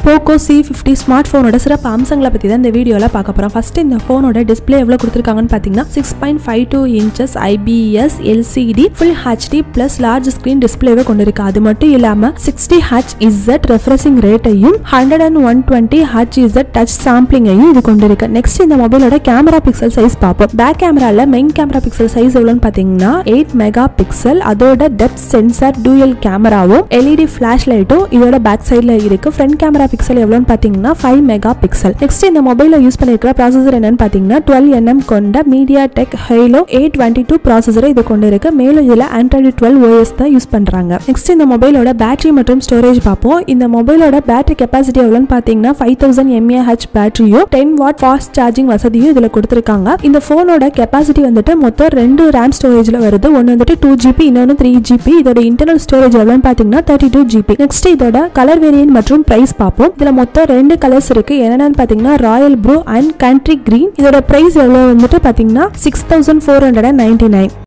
Poco C fifty smart ஃபோனோட சிறப்பு அம்சங்களை பற்றி தான் இந்த வீடியோவில் பார்க்க போகிறோம் ஃபர்ஸ்ட் இந்த ஃபோனோட டிஸ்பிளே எவ்வளோ கொடுத்துருக்காங்கன்னு பார்த்தீங்கன்னா six point five two inches IPS LCD full HD plus large screen டிஸ்பிளேவை கொண்டிருக்கு அது மட்டும் இல்லாமல் சிக்ஸ்டி ஹச் இசட் ரெஃப்ரெஷிங் ரேட்டையும் hundred and one twenty H Z touch சாம்பிளிங்கையும் இது கொண்டிருக்கு நெக்ஸ்ட் இந்த மொபைலோட கேமரா பிக்சல் சைஸ் பார்ப்போம் பேக் கேமரால மெயின் கேமரா பிக்சல் சைஸ் எவ்வளோன்னு பார்த்தீங்கன்னா எயிட் மெகா பிக்சல் அதோட டெப்த் சென்சார் டூயல் கேமராவும் எல்இடி ஃபிளாஷ் லைட்டும் இதோட பேக் சைடில் இருக்கு ஃப்ரண்ட் கேமரா பிக்சல் எவ்வளோன்னு பார்த்தீங்கன்னா ஃபைவ் மெகா பிக்சல் நெக்ஸ்ட் இந்த மொபைலில் யூஸ் பண்ணிருக்கிற ப்ராசஸர் என்னன்னு பார்த்தீங்கன்னா டுவெல் என்எம் கொண்ட MediaTek Helio eight twenty two ப்ராசஸரை இது கொண்டு இருக்கு மேலும் இதில் ஆண்ட்ராய்டு டுவெல் ஓஎஸ் தான் யூஸ் பண்ணுறாங்க நெக்ஸ்ட் இந்த மொபைலோட பேட்டரி மற்றும் ஸ்டோரேஜ் பார்ப்போம் இந்த மொபைலோட பேட்டரி கெப்பாசிட்டி எவ்வளோன்னு பார்த்தீங்கன்னா ஃபைவ் தௌசண்ட் எம்ஏஹெச் பேட்டரியும் டென் வாட் ஃபாஸ்ட் சார்ஜிங் வசதியும் இதில் கொடுத்துருக்காங்க இந்த ஃபோனோட கெப்பாசிட்டி வந்துட்டு மொத்தம் ரெண்டு ரேம் ஸ்டோரேஜில் வருது ஒன்று வந்துட்டு டூ ஜிபி இன்னொன்று த்ரீ ஜிபி இதோட இன்டர்னல் ஸ்டோரேஜ் எவ்வளோன்னு பார்த்தீங்கன்னா தேர்ட்டி டூ ஜிபி நெக்ஸ்ட் இதோட கலர் வேரியன்ட் மற்றும் பிரைஸ் பார்ப்போம் இதுல மொத்தம் ரெண்டு கலர்ஸ் இருக்கு என்னென்னு பார்த்தீங்கன்னா royal blue and country green இதோட பிரைஸ் எவ்வளோ வந்துட்டு பார்த்தீங்கன்னா six thousand four hundred and ninety nine